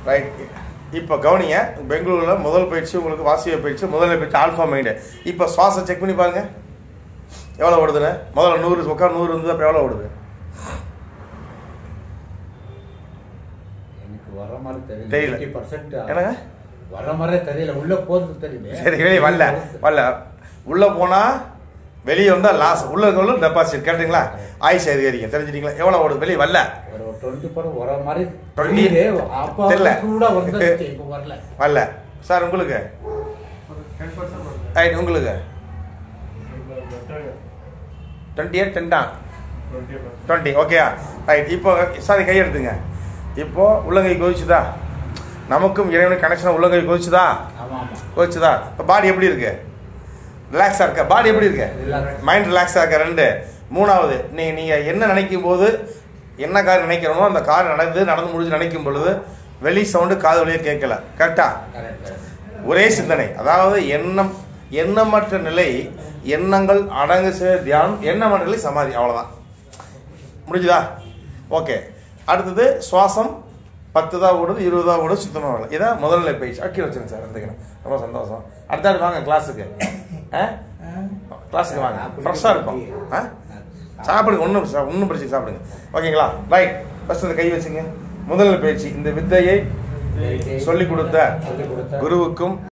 Right இப்போ கவனிங்க பெங்களூரில் முதல் பயிற்சி உங்களுக்கு வாசிய பயிற்சி முதல் பயிற்சி ஆல்ஃபா மைண்டு இப்போ சுவாசம் செக் பண்ணி பாருங்க எவ்வளோ ஓடுதுன்னு முதல்ல நூறு உட்கார் நூறு இருந்தது அப்போ எவ்வளோ ஓடுது எனக்கு வர மாதிரி தெரியல தெரியல. 80% என்னங்க வர மாதிரி தெரியல உள்ள போறது தெரியல சரி வெளியே வரல வரல உள்ளே போனால் வெளியே வந்தால் லாஸ் உள்ள இருக்கவங்க டெபாசிட் கேட்டுங்களா ஆயுஷ் அதிகாரிங்க தெரிஞ்சிட்டீங்களா எவ்வளோ ஓடுது வெளியே வரல ஒரு டுவெண்ட்டி படம் வர மாதிரி 20 தெரியுது. அப்ப தெரியல. சூடா வந்துச்சு இப்ப வரல வரல சார் உங்களுக்கு டென் பர்சன்ட் ரைட் உங்களுக்கு டுவெண்ட்டி எயிட் டென் தான் டுவெண்ட்டி ஓகேயா ரைட் இப்போ சாரி கை எடுத்துங்க இப்போ உள்ளங்கை கொதிச்சுதா நமக்கும் இறைவனுக்கு கனெக்ஷன் உள்ளங்கை கொதிச்சுதா ஆமா ஆமா கொதிச்சுதா இப்போ பாடி எப்படி இருக்கு ரிலாக்ஸாக இருக்கா பாடி எப்படி இருக்கு Relax. மைண்ட் ரிலாக்ஸாக இருக்க ரெண்டு மூணாவது நீங்கள் நீங்கள் என்ன நினைக்கும் போது என்ன கார் நினைக்கிறோமோ அந்த கார் நடந்து நடந்து முடிஞ்சு நினைக்கும் பொழுது வெளி சவுண்டு காது வழியே கேட்கல கரெக்டா கரெக்ட் கரெக்ட் ஒரே சிந்தனை அதாவது எண்ணம் எண்ணமற்ற நிலை எண்ணங்கள் அடங்கு செய்த தியானம் எண்ணமற்ற நிலை சமாதி அவ்வளோதான் முடிஞ்சுதா ஓகே அடுத்தது சுவாசம் பத்து தான் ஓடுது இருபது தான் ஓடுது சுத்தமாக வரல இதான் முதல்ல பயிற்சி அக்கி வச்சுருங்க சார் எடுத்துக்கிறேன் ரொம்ப சந்தோஷம் அடுத்த ஆள் வாங்க கிளாஸுக்கு ஆ கிளாஸுக்கு வாங்க ஃப்ரெஷ்ஷாக இருக்கும் ஆ சாப்பிடுங்க ஒன்றும் ஒன்றும் பிரச்சனை சாப்பிடுங்க ஓகேங்களா ரைட் ஃபர்ஸ்ட் இந்த கை வச்சுங்க முதல்ல பயிற்சி இந்த வித்தையை சொல்லிக் கொடுத்த சொல்லிக் கொடுத்த குருவுக்கும்